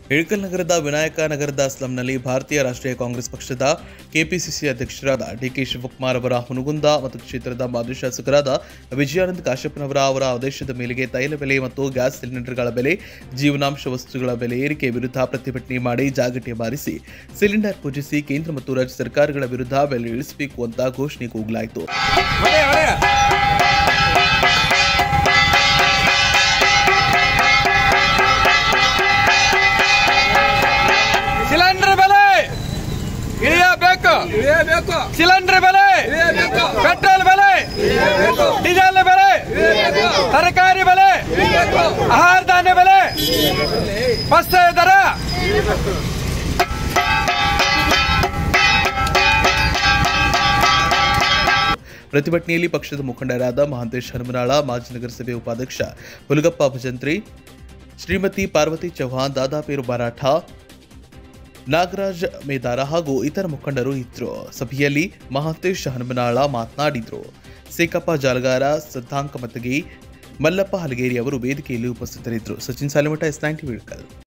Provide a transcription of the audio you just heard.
ಇಳಕಲ್ ನಗರದ ವಿನಾಯಕ ನಗರದ ಸ್ಲಂನಲ್ಲಿ ಭಾರತೀಯ ರಾಷ್ಟ್ರೀಯ ಕಾಂಗ್ರೆಸ್ ಪಕ್ಷದ ಕೆಪಿಸಿಸಿ ಅಧ್ಯಕ್ಷರಾದ ಡಿಕೆ ಶಿವಕುಮಾರ್ ಅವರ ಹುನಗುಂದ ಮತ್ತು ಕ್ಷೇತ್ರದ ಮಾಜಿ ಶಾಸಕರಾದ ವಿಜಯಾನಂದ್ ಕಾಶ್ಯಪ್ಪನವರ ಅವರ ಆದೇಶದ ಮೇರೆಗೆ ತೈಲ ಬೆಲೆ ಮತ್ತು ಗ್ಯಾಸ್ ಸಿಲಿಂಡರ್ಗಳ ಬೆಲೆ ಜೀವನಾಂಶ ವಸ್ತುಗಳ ಬೆಲೆ ಏರಿಕೆ ವಿರುದ್ಧ ಪ್ರತಿಭಟನೆ ಮಾಡಿ ಜಾಗಟೆ ಬಾರಿಸಿ ಸಿಲಿಂಡರ್ ಪೂಜಿಸಿ ಕೇಂದ್ರ ಮತ್ತು ರಾಜ್ಯ ಸರ್ಕಾರಗಳ ವಿರುದ್ಧ ಬೆಲೆ ಇಳಿಸಬೇಕು ಅಂತ ಘೋಷಣೆ ಕೂಗಲಾಯಿತು ಸಿಲಿಂಡರ್ ಬೆಲೆ ಇಳಿಯಬೇಕು ಇಳಿಯಬೇಕು ಸಿಲಿಂಡರ್ ಬೆಲೆ ಇಳಿಯಬೇಕು ಪೆಟ್ರೋಲ್ ಬೆಲೆ ಡೀಸೆಲ್ ಬೆಲೆ ತರಕಾರಿ ಬೆಲೆ ಆಹಾರ ಧಾನ್ಯ ಬೆಲೆ ಬಸ್ ದರ ಪ್ರತಿಭಟನೆಯಲ್ಲಿ ಪಕ್ಷದ ಮುಖಂಡರಾದ ಮಹಾಂತೇಶ್ ಹನುಮನಾಳ ಮಾಜಿ ನಗರಸಭೆ ಉಪಾಧ್ಯಕ್ಷ ಹುಲಗಪ್ಪ ಭಜಂತ್ರಿ ಶ್ರೀಮತಿ ಪಾರ್ವತಿ ಚೌಹಾಣ್ ದಾದಾಪೇರು ಮರಾಠ ನಾಗರಾಜ್ ಮೇದಾರ ಹಾಗೂ ಇತರ ಮುಖಂಡರು ಇದ್ರು ಸಭೆಯಲ್ಲಿ ಮಹಾಂತೇಶ್ ಹನುಮನಾಳ ಮಾತನಾಡಿದ್ರು ಸೇಕಪ್ಪ ಜಾಲಗಾರ ಸಿದ್ಧಾಂಕ ಮತಗಿ ಮಲ್ಲಪ್ಪ ಹಲಗೇರಿ ಅವರು ವೇದಿಕೆಯಲ್ಲಿ ಉಪಸ್ಥಿತರಿದ್ದರು ಸಚಿನ್ ಸಾಲಿಮಠ ಎಸ್ ನೈಂಟಿ ವಿಳ್ಕಲ್